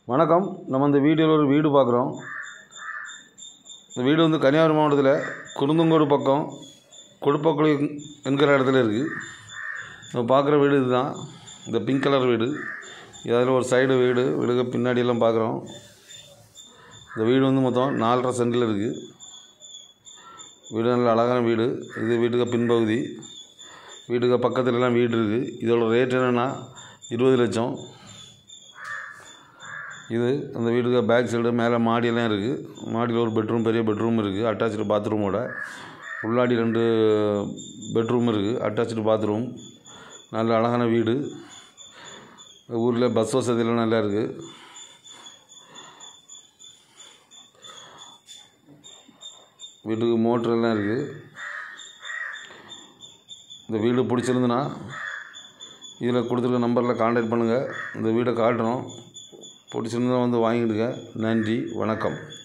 வணக்கம் நம்ம இந்த வீடியோவில் ஒரு வீடு பார்க்குறோம் இந்த வீடு வந்து கன்னியாகுமரி மாவட்டத்தில் குருந்தங்கோடு பக்கம் கொடுப்பக்குழி என்கிற இடத்துல இருக்குது நம்ம பார்க்குற வீடு இதுதான் இந்த பிங்க் கலர் வீடு அதில் ஒரு சைடு வீடு வீடுக்கு பின்னாடி எல்லாம் பார்க்குறோம் இந்த வீடு வந்து மொத்தம் நாலரை சென்டில் இருக்குது வீடு நல்ல அழகான வீடு இது வீட்டுக்கு பின்பகுதி வீட்டுக்கு பக்கத்துலலாம் வீடு இருக்குது இதோட ரேட் என்னென்னா இருபது லட்சம் இது அந்த வீட்டுக்கு பேக் சைடு மேலே மாடியெல்லாம் இருக்குது மாடியில் ஒரு பெட்ரூம் பெரிய பெட்ரூம் இருக்குது அட்டாச்சு பாத்ரூமோட உள்ளாடி ரெண்டு பெட்ரூம் இருக்குது அட்டாச்சு பாத்ரூம் நல்ல அழகான வீடு ஊரில் பஸ் வசதியெல்லாம் நல்லா இருக்குது வீட்டுக்கு மோட்ரெல்லாம் இருக்குது இந்த வீடு பிடிச்சிருந்துன்னா இதில் கொடுத்துருக்க நம்பரில் காண்டாக்ட் பண்ணுங்கள் இந்த வீடை காட்டுறோம் பிடிச்சிருந்தா வந்து வாங்கிடுங்க நன்றி வணக்கம்